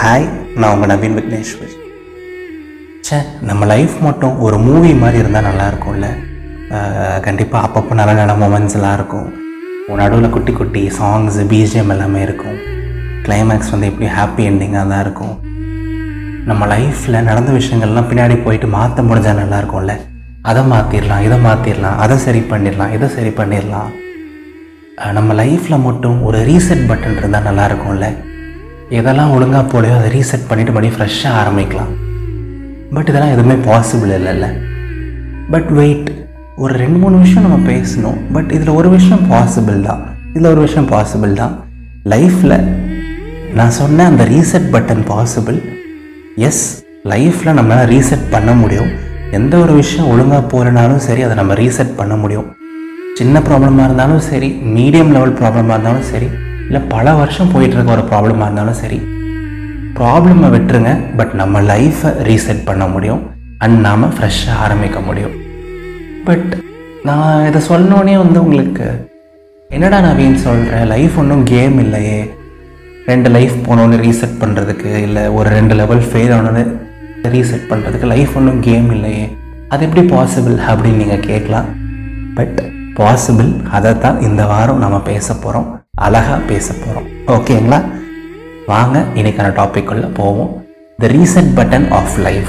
hi நான் உங்கள் நவீன் விக்னேஸ்வர் ச்சே நம்ம லைஃப் மட்டும் ஒரு மூவி மாதிரி இருந்தால் நல்லா இருக்கும்ல கண்டிப்பாக அப்பப்போ நல்ல நல்ல மூமெண்ட்ஸ்லாம் இருக்கும் நடுவில் குட்டி குட்டி சாங்ஸு பிஜிஎம் எல்லாமே இருக்கும் கிளைமேக்ஸ் வந்து எப்படி ஹாப்பி என்டிங்காக தான் இருக்கும் நம்ம லைஃப்பில் நடந்த விஷயங்கள்லாம் பின்னாடி போயிட்டு மாற்ற முடிஞ்சால் நல்லா இருக்கும்ல அதை மாற்றிடலாம் இதை மாற்றிடலாம் அதை சரி பண்ணிடலாம் இதை சரி பண்ணிடலாம் அஹ் நம்ம லைஃப்பில் மட்டும் ஒரு ரீசெட் பட்டன் இருந்தால் நல்லா இருக்கும்ல எதெல்லாம் ஒழுங்காக போலையோ அதை ரீசெட் பண்ணிவிட்டு மறுபடியும் ஃப்ரெஷ்ஷாக ஆரம்பிக்கலாம் பட் இதெல்லாம் எதுவுமே பாசிபிள் இல்லைல்ல பட் வெயிட் ஒரு ரெண்டு மூணு விஷயம் நம்ம பேசணும் பட் இதில் ஒரு விஷயம் பாசிபிள் தான் இதில் ஒரு விஷயம் பாசிபிள் தான் லைஃப்பில் நான் சொன்ன அந்த ரீசெட் பட்டன் பாசிபிள் எஸ் லைஃப்பில் நம்மளால் ரீசெட் பண்ண முடியும் எந்த ஒரு விஷயம் ஒழுங்காக போகலனாலும் சரி அதை நம்ம ரீசெட் பண்ண முடியும் சின்ன ப்ராப்ளமாக இருந்தாலும் சரி மீடியம் லெவல் ப்ராப்ளமாக இருந்தாலும் சரி இல்லை பல வருஷம் போயிட்டு இருக்க ஒரு ப்ராப்ளமாக இருந்தாலும் சரி ப்ராப்ளமை விட்டுருங்க பட் நம்ம லைஃப்பை ரீசெட் பண்ண முடியும் அண்ட் நாம் ஃப்ரெஷ்ஷாக ஆரம்பிக்க முடியும் பட் நான் இதை சொன்னோடனே வந்து உங்களுக்கு என்னடா நவீன் சொல்கிறேன் லைஃப் ஒன்றும் கேம் இல்லையே ரெண்டு லைஃப் போனோன்னு ரீசெட் பண்ணுறதுக்கு இல்லை ஒரு ரெண்டு லெவல் ஃபெயில் ஆனோன்னு ரீசெட் பண்ணுறதுக்கு லைஃப் ஒன்றும் கேம் இல்லையே அது எப்படி பாசிபிள் அப்படின்னு நீங்கள் கேட்கலாம் பட் பாசிபிள் அதை தான் இந்த வாரம் நம்ம பேச போகிறோம் அழகாக பேச போகிறோம் ஓகேங்களா வாங்க இன்னைக்கான டாபிக் உள்ள போவோம் the reset button of life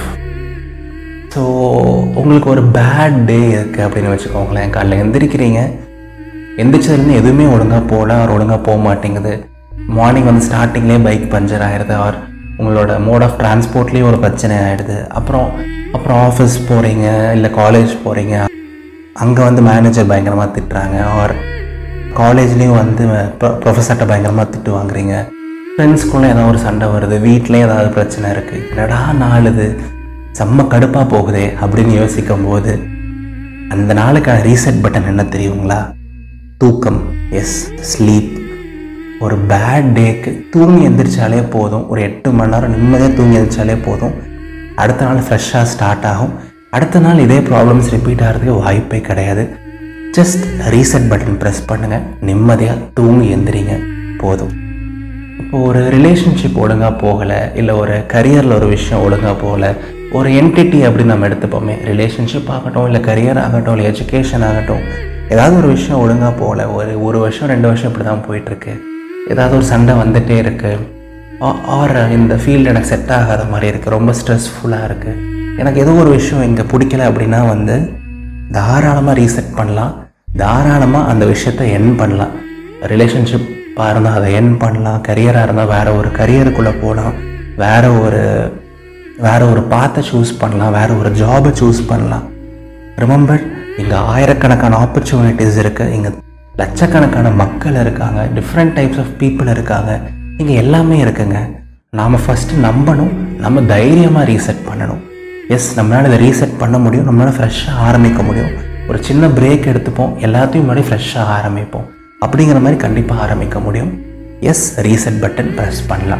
so உங்களுக்கு ஒரு பேட் டே இருக்குது அப்படின்னு வச்சுக்கோங்களேன் காலைல எந்திரிக்கிறீங்க எந்திரிச்சதுலேருந்து எதுவுமே ஒழுங்காக போகல அவர் ஒழுங்காக போக மாட்டேங்குது மார்னிங் வந்து ஸ்டார்டிங்லேயே பைக் பஞ்சர் ஆகிடுது ஆர் உங்களோட மோட் ஆஃப் டிரான்ஸ்போர்ட்லேயும் ஒரு பிரச்சனை ஆகிடுது அப்புறம் அப்புறம் ஆஃபீஸ் போகிறீங்க இல்லை காலேஜ் போகிறீங்க அங்கே வந்து மேனேஜர் பயங்கரமாக திட்டுறாங்க ஆர் காலேஜ்லேயும் வந்து ப்ரொஃபஸர்கிட்ட பயங்கரமாக திட்டு வாங்குறீங்க ஃப்ரெண்ட்ஸ்குள்ளே ஏதாவது ஒரு சண்டை வருது வீட்லேயும் ஏதாவது பிரச்சனை இருக்குது என்னடா நாளுது செம்ம கடுப்பாக போகுதே அப்படின்னு யோசிக்கும் போது அந்த நாளுக்கான ரீசெட் பட்டன் என்ன தெரியுங்களா தூக்கம் எஸ் ஸ்லீப் ஒரு பேட் டேக்கு தூங்கி எந்திரிச்சாலே போதும் ஒரு எட்டு மணி நேரம் நிம்மதியாக தூங்கி எந்திரிச்சாலே போதும் அடுத்த நாள் ஃப்ரெஷ்ஷாக ஸ்டார்ட் ஆகும் அடுத்த நாள் இதே ப்ராப்ளம்ஸ் ரிப்பீட் ஆகிறதுக்கு வாய்ப்பே கிடையாது ஜஸ்ட் ரீசெட் பட்டன் ப்ரெஸ் பண்ணுங்கள் நிம்மதியாக தூங்கி எந்திரிங்க போதும் இப்போ ஒரு ரிலேஷன்ஷிப் ஒழுங்காக போகலை இல்லை ஒரு கரியரில் ஒரு விஷயம் ஒழுங்காக போகலை ஒரு என்டிட்டி அப்படின்னு நம்ம எடுத்துப்போமே ரிலேஷன்ஷிப் ஆகட்டும் இல்லை கரியர் ஆகட்டும் இல்லை எஜுகேஷன் ஆகட்டும் ஏதாவது ஒரு விஷயம் ஒழுங்காக போகல ஒரு ஒரு வருஷம் ரெண்டு வருஷம் இப்படி தான் போயிட்டுருக்கு ஏதாவது ஒரு சண்டை வந்துகிட்டே இருக்குது ஆர் இந்த ஃபீல்டு எனக்கு செட் ஆகாத மாதிரி இருக்குது ரொம்ப ஸ்ட்ரெஸ்ஃபுல்லாக இருக்குது எனக்கு ஏதோ ஒரு விஷயம் இங்கே பிடிக்கல அப்படின்னா வந்து தாராளமாக ரீசெட் பண்ணலாம் தாராளமாக அந்த விஷயத்தை என் பண்ணலாம் ரிலேஷன்ஷிப்பாக இருந்தால் அதை என் பண்ணலாம் கரியராக இருந்தால் வேறு ஒரு கரியருக்குள்ளே போகலாம் வேறு ஒரு வேறு ஒரு பாத்தை சூஸ் பண்ணலாம் வேறு ஒரு ஜாபை சூஸ் பண்ணலாம் ரிமெம்பர் இங்கே ஆயிரக்கணக்கான ஆப்பர்ச்சுனிட்டிஸ் இருக்குது இங்கே லட்சக்கணக்கான மக்கள் இருக்காங்க டிஃப்ரெண்ட் டைப்ஸ் ஆஃப் பீப்புள் இருக்காங்க இங்கே எல்லாமே இருக்குங்க நாம் ஃபஸ்ட்டு நம்பணும் நம்ம தைரியமாக ரீசெட் பண்ணணும் எஸ் நம்மளால் இதை ரீசெட் பண்ண முடியும் நம்மளால் ஃப்ரெஷ்ஷாக ஆரம்பிக்க முடியும் ஒரு சின்ன பிரேக் எடுத்துப்போம் எல்லாத்தையும் முன்னாடி ஃப்ரெஷ்ஷாக ஆரம்பிப்போம் அப்படிங்கிற மாதிரி கண்டிப்பாக ஆரம்பிக்க முடியும் எஸ் ரீசெட் பட்டன் ப்ரெஸ் பண்ணலாம்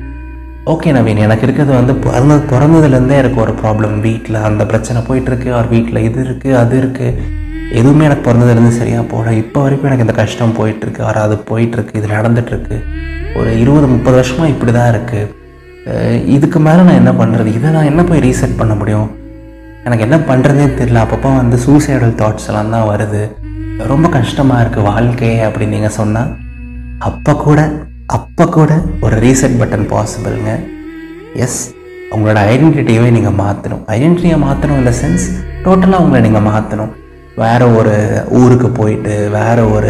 ஓகே நவீன் எனக்கு இருக்கிறது வந்து பிறந்தது பிறந்ததுலேருந்தே எனக்கு ஒரு ப்ராப்ளம் வீட்டில் அந்த பிரச்சனை போயிட்டுருக்கு அவர் வீட்டில் இது இருக்குது அது இருக்குது எதுவுமே எனக்கு பிறந்ததுலேருந்து சரியாக போகல இப்போ வரைக்கும் எனக்கு இந்த கஷ்டம் போயிட்டுருக்கு ஆர் அது போயிட்டுருக்கு இது நடந்துகிட்ருக்கு ஒரு இருபது முப்பது வருஷமாக இப்படி தான் இருக்குது இதுக்கு மேலே நான் என்ன பண்ணுறது இதை நான் என்ன போய் ரீசெட் பண்ண முடியும் எனக்கு என்ன பண்ணுறதே தெரியல அப்பப்போ வந்து சூசைடல் தாட்ஸ் எல்லாம் தான் வருது ரொம்ப கஷ்டமாக இருக்குது வாழ்க்கையே அப்படின்னு நீங்கள் சொன்னால் அப்போ கூட அப்போ கூட ஒரு ரீசெட் பட்டன் பாசிபிளுங்க எஸ் உங்களோட ஐடென்டிட்டியவே நீங்கள் மாற்றணும் ஐடென்டிட்டியை மாற்றணும் இந்த சென்ஸ் டோட்டலாக உங்களை நீங்கள் மாற்றணும் வேறு ஒரு ஊருக்கு போயிட்டு வேறு ஒரு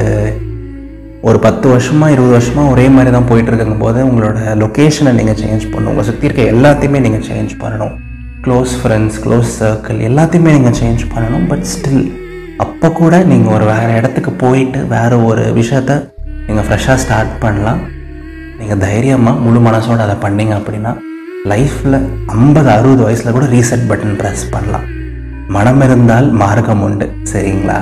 ஒரு பத்து வருஷமாக இருபது வருஷமாக ஒரே மாதிரி தான் போயிட்டு இருக்குங்க போது உங்களோட லொக்கேஷனை நீங்கள் சேஞ்ச் பண்ணணும் உங்களை சுற்றி இருக்க எல்லாத்தையுமே நீங்கள் சேஞ்ச் பண்ணணும் க்ளோஸ் ஃப்ரெண்ட்ஸ் க்ளோஸ் சர்க்கிள் எல்லாத்தையுமே நீங்கள் சேஞ்ச் பண்ணணும் பட் ஸ்டில் அப்போ கூட நீங்கள் ஒரு வேறு இடத்துக்கு போயிட்டு வேறு ஒரு விஷயத்த நீங்கள் ஃப்ரெஷ்ஷாக ஸ்டார்ட் பண்ணலாம் நீங்கள் தைரியமாக முழு மனசோடு அதை பண்ணீங்க அப்படின்னா லைஃப்பில் ஐம்பது அறுபது வயசில் கூட ரீசெட் பட்டன் ப்ரெஸ் பண்ணலாம் மனம் இருந்தால் மார்க்கம் உண்டு சரிங்களா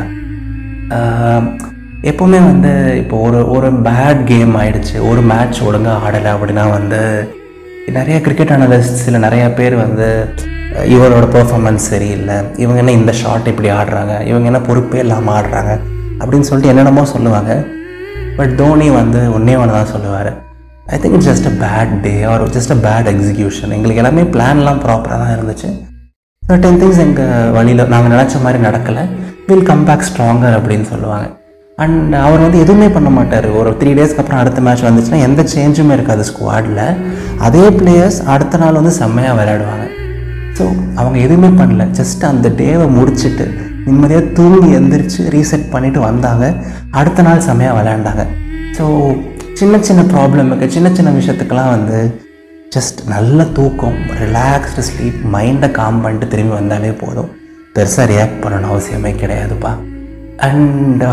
ஆஹ், எப்போவுமே வந்து இப்போ ஒரு ஒரு பேட் கேம் ஆயிடுச்சு ஒரு மேட்ச் ஒழுங்காக ஆடலை அப்படின்னா வந்து நிறைய கிரிக்கெட் அனலிஸ்ட்ஸில் நிறைய பேர் வந்து அஹ், இவரோட பெர்ஃபார்மன்ஸ் சரியில்லை இவங்க என்ன இந்த ஷாட் இப்படி ஆடுறாங்க இவங்க என்ன பொறுப்பே இல்லாமல் ஆடுறாங்க அப்படின்னு சொல்லிட்டு என்னென்னமோ சொல்லுவாங்க பட் தோனி வந்து ஒன்றே ஒன்று தான் சொல்லுவார் I think it's just a bad day or just a bad execution எங்களுக்கு எல்லாமே பிளான்லாம் ப்ராப்பராக தான் இருந்துச்சு சர்டன் திங்ஸ் எங்கள் வழியில் நாங்கள் நினச்ச மாதிரி நடக்கலை வில் கம் பேக் ஸ்ட்ராங்கர் அப்படின்னு சொல்லுவாங்க அண்ட் அவர் வந்து எதுவுமே பண்ண மாட்டார் ஒரு த்ரீ டேஸ்க்கு அப்புறம் அடுத்த மேட்ச் வந்துச்சுன்னா எந்த சேஞ்சுமே இருக்காது ஸ்குவாடில் அதே பிளேயர்ஸ் அடுத்த நாள் வந்து செம்மையாக விளையாடுவாங்க ஸோ அவங்க எதுவுமே பண்ணல ஜஸ்ட் அந்த டேவை முடிச்சுட்டு நிம்மதியாக தூங்கி எந்திரிச்சு ரீசெட் பண்ணிவிட்டு வந்தாங்க அடுத்த நாள் செம்மையாக விளையாண்டாங்க ஸோ சின்ன சின்ன ப்ராப்ளமுக்கு சின்ன சின்ன விஷயத்துக்கெல்லாம் வந்து ஜஸ்ட் நல்ல தூக்கம் ரிலாக்ஸ்டு ஸ்லீப் மைண்டை காம் பண்ணிட்டு திரும்பி வந்தாலே போதும் பெருசாக ரியாக்ட் பண்ணணும் அவசியமே கிடையாதுப்பா அண்ட்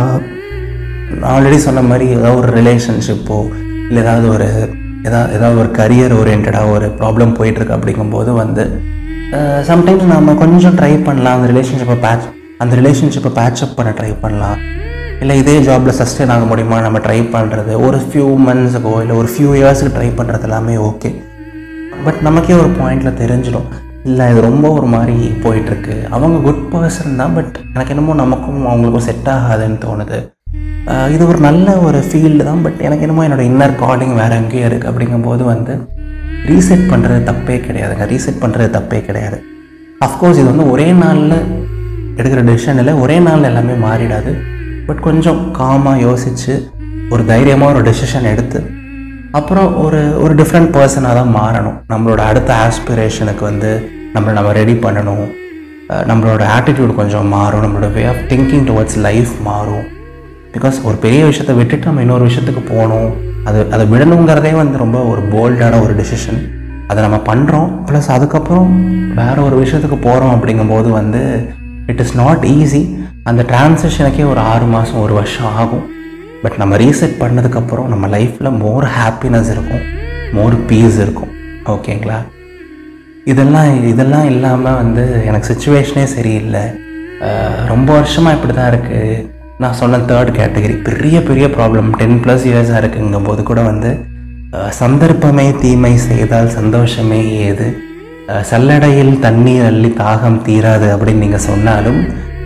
ஆல்ரெடி சொன்ன மாதிரி ஏதாவது ஒரு ரிலேஷன்ஷிப்போ இல்லை ஏதாவது ஒரு ஏதாவது ஏதாவது ஒரு கரியர் ஓரியன்டாக ஒரு ப்ராப்ளம் போயிட்டுருக்கு அப்படிங்கும்போது வந்து சம்டைம்ஸ் நம்ம கொஞ்சம் ட்ரை பண்ணலாம் அந்த ரிலேஷன்ஷிப்பை பேட்ச் அந்த ரிலேஷன்ஷிப்பை பேட்சப் பண்ண ட்ரை பண்ணலாம் இல்லை இதே ஜாபில் சஸ்டெயின் ஆக முடியுமா நம்ம ட்ரை பண்ணுறது ஒரு ஃபியூ மந்த்ஸுக்கோ இல்லை ஒரு ஃபியூ இயர்ஸுக்கு ட்ரை பண்ணுறது எல்லாமே ஓகே பட் நமக்கே ஒரு பாயிண்டில் தெரிஞ்சிடும் இல்லை இது ரொம்ப ஒரு மாதிரி போயிட்டுருக்கு அவங்க குட் பர்சன் தான் பட் எனக்கு என்னமோ நமக்கும் அவங்களுக்கும் செட் ஆகாதுன்னு தோணுது ஆஹ் இது ஒரு நல்ல ஒரு ஃபீல்டு தான் பட் எனக்கு என்னமோ என்னோட இன்னர் காலிங் வேறு எங்கேயோ இருக்குது அப்படிங்கும்போது வந்து ரீசெட் பண்ணுறது தப்பே கிடையாதுங்க ரீசெட் பண்ணுறது தப்பே கிடையாது அஃப்கோர்ஸ் இது வந்து ஒரே நாளில் எடுக்கிற டெசிஷன் இல்லை ஒரே நாளில் எல்லாமே மாறிடாது பட் கொஞ்சம் காமாக யோசித்து ஒரு தைரியமாக ஒரு டெசிஷன் எடுத்து அப்புறம் ஒரு ஒரு டிஃப்ரெண்ட் பர்சனாக தான் மாறணும் நம்மளோட அடுத்த ஆஸ்பிரேஷனுக்கு வந்து நம்மளை நம்ம ரெடி பண்ணணும் அஹ் நம்மளோட ஆட்டிடியூட் கொஞ்சம் மாறும் நம்மளோட way of thinking towards life மாறும் பிகாஸ் ஒரு பெரிய விஷயத்தை விட்டுட்டு நம்ம இன்னொரு விஷயத்துக்கு போகணும் அது அதை விடணுங்கிறதே வந்து ரொம்ப ஒரு போல்டான ஒரு டெசிஷன் அதை நம்ம பண்ணுறோம் ப்ளஸ் அதுக்கப்புறம் வேற ஒரு விஷயத்துக்கு போகிறோம் அப்படிங்கும்போது வந்து இட் இஸ் நாட் ஈஸி அந்த டிரான்சிஷனுக்கே ஒரு ஆறு மாதம் ஒரு வருஷம் ஆகும் பட் நம்ம ரீசெட் பண்ணதுக்கப்புறம் நம்ம லைஃப்பில் மோர் ஹாப்பினஸ் இருக்கும் மோர் பீஸ் இருக்கும் ஓகேங்களா இதெல்லாம் இதெல்லாம் இல்லாமல் வந்து எனக்கு சுச்சுவேஷனே சரியில்லை அஹ் ரொம்ப வருஷமாக இப்படி தான் இருக்குது நான் சொன்ன தேர்ட் கேட்டகரி பெரிய பெரிய ப்ராப்ளம் டென் ப்ளஸ் இயர்ஸாக இருக்குங்கும் போது கூட வந்து அஹ் சந்தர்ப்பமே தீமை செய்தால் சந்தோஷமே ஏது அஹ் சல்லடையில் தண்ணீர் அள்ளி தாகம் தீராது அப்படின்னு நீங்கள் சொன்னாலும்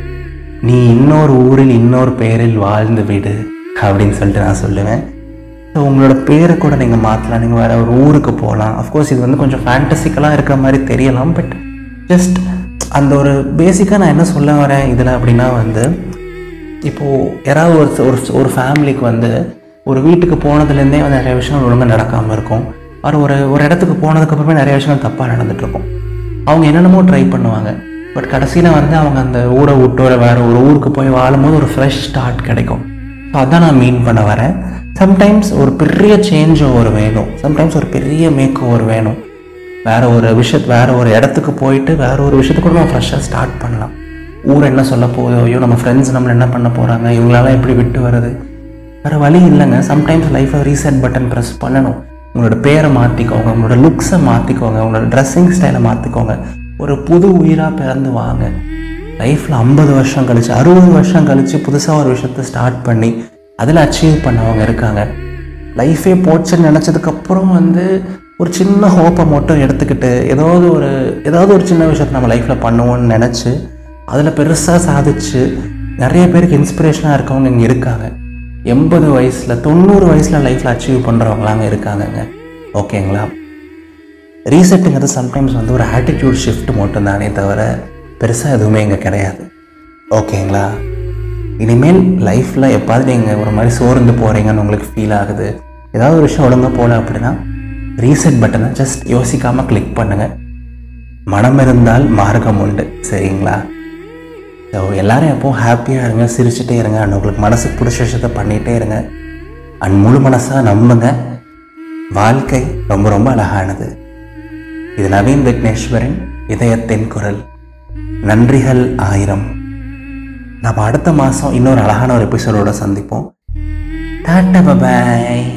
நீ இன்னொரு ஊரில் இன்னொரு பெயரில் வாழ்ந்து விடு அப்படின்னு சொல்லிட்டு நான் சொல்லுவேன் ஸோ உங்களோட பேரை கூட நீங்கள் மாற்றலாம் நீங்கள் வேறு ஒரு ஊருக்கு போகலாம் அஃப்கோர்ஸ் இது வந்து கொஞ்சம் ஃபேண்டசிக்கலாக இருக்கிற மாதிரி தெரியலாம் பட் ஜஸ்ட் அந்த ஒரு பேசிக்காக நான் என்ன சொல்ல வரேன் இதில் அப்படின்னா வந்து இப்போது யாராவது ஒரு ஒரு ஒரு ஃபேமிலிக்கு வந்து ஒரு வீட்டுக்கு போனதுலேருந்தே வந்து நிறைய விஷயங்கள் ஒழுங்காக நடக்காமல் இருக்கும் அவர் ஒரு ஒரு இடத்துக்கு போனதுக்கப்புறமே நிறைய விஷயங்கள் தப்பாக நடந்துகிட்ருக்கும் அவங்க என்னென்னமோ ட்ரை பண்ணுவாங்க பட் கடைசியில் வந்து அவங்க அந்த ஊரை விட்டு ஒரு வேறு ஒரு ஊருக்கு போய் வாழும்போது ஒரு ஃப்ரெஷ் ஸ்டார்ட் கிடைக்கும் ஸோ அதான் நான் மீன் பண்ண வரேன் சம்டைம்ஸ் ஒரு பெரிய சேஞ்ச் ஓவர் வேணும் சம்டைம்ஸ் ஒரு பெரிய மேக் ஓவர் வேணும் வேறு ஒரு விஷயத்து வேறு ஒரு இடத்துக்கு போயிட்டு வேறு ஒரு விஷயத்துக்கு கூட நம்ம ஃப்ரெஷ்ஷாக ஸ்டார்ட் பண்ணலாம் ஊர் என்ன சொல்ல போகுதோ ஐயோ நம்ம ஃப்ரெண்ட்ஸ் நம்மளை என்ன பண்ண போகிறாங்க இவங்களால எப்படி விட்டு வருது வேறு வழி இல்லைங்க சம்டைம்ஸ் லைஃப்பை ரீசெட் பட்டன் ப்ரெஸ் பண்ணணும் உங்களோட பேரை மாற்றிக்கோங்க உங்களோட லுக்ஸை மாற்றிக்கோங்க உங்களோட ட்ரெஸ்ஸிங் ஸ்டைலை மாற்றிக்கோங்க ஒரு புது உயிராக பிறந்து வாங்க லைஃப்பில் ஐம்பது வருஷம் கழிச்சு அறுபது வருஷம் கழிச்சு புதுசாக ஒரு விஷயத்த ஸ்டார்ட் பண்ணி அதில் அச்சீவ் பண்ணவங்க இருக்காங்க லைஃபே போச்சுன்னு நினச்சதுக்கப்புறம் வந்து ஒரு சின்ன ஹோப்பை மட்டும் எடுத்துக்கிட்டு ஏதாவது ஒரு ஏதாவது ஒரு சின்ன விஷயத்தை நம்ம லைஃப்பில் பண்ணுவோம்னு நினச்சி அதில் பெருசாக சாதிச்சு நிறைய பேருக்கு இன்ஸ்பிரேஷனாக இருக்கவங்க இங்கே இருக்காங்க எண்பது வயசில் தொண்ணூறு வயசில் லைஃப்பில் அச்சீவ் பண்ணுறவங்களாங்க இருக்காங்கங்க ஓகேங்களா ரீசெட்டுங்கிறது சம்டைம்ஸ் வந்து ஒரு ஆட்டிடியூட் ஷிஃப்ட் மட்டும்தானே தவிர பெருசாக எதுவுமே இங்கே கிடையாது ஓகேங்களா இனிமேல் லைஃப்பில் எப்பாவது நீங்கள் ஒரு மாதிரி சோர்ந்து போகிறீங்கன்னு உங்களுக்கு ஃபீல் ஆகுது ஏதாவது ஒரு விஷயம் ஒழுங்காக போகல அப்படின்னா ரீசெட் பட்டனை ஜஸ்ட் யோசிக்காமல் கிளிக் பண்ணுங்கள் மனம் இருந்தால் மார்க்கம் உண்டு சரிங்களா ஸோ எல்லாரும் எப்போவும் ஹாப்பியாக இருங்க சிரிச்சுட்டே இருங்க அண்ட் உங்களுக்கு மனசுக்கு பிடிச்ச விஷயத்த பண்ணிகிட்டே இருங்க அண்ட் முழு மனசாக நம்புங்க வாழ்க்கை ரொம்ப ரொம்ப அழகானது இது நவீன் விக்னேஸ்வரின் இதயத்தின் குரல் நன்றிகள் ஆயிரம் நாம் அடுத்த மாதம் இன்னொரு அழகான ஒரு எபிசோடோட சந்திப்போம் டாட்டா பபாய்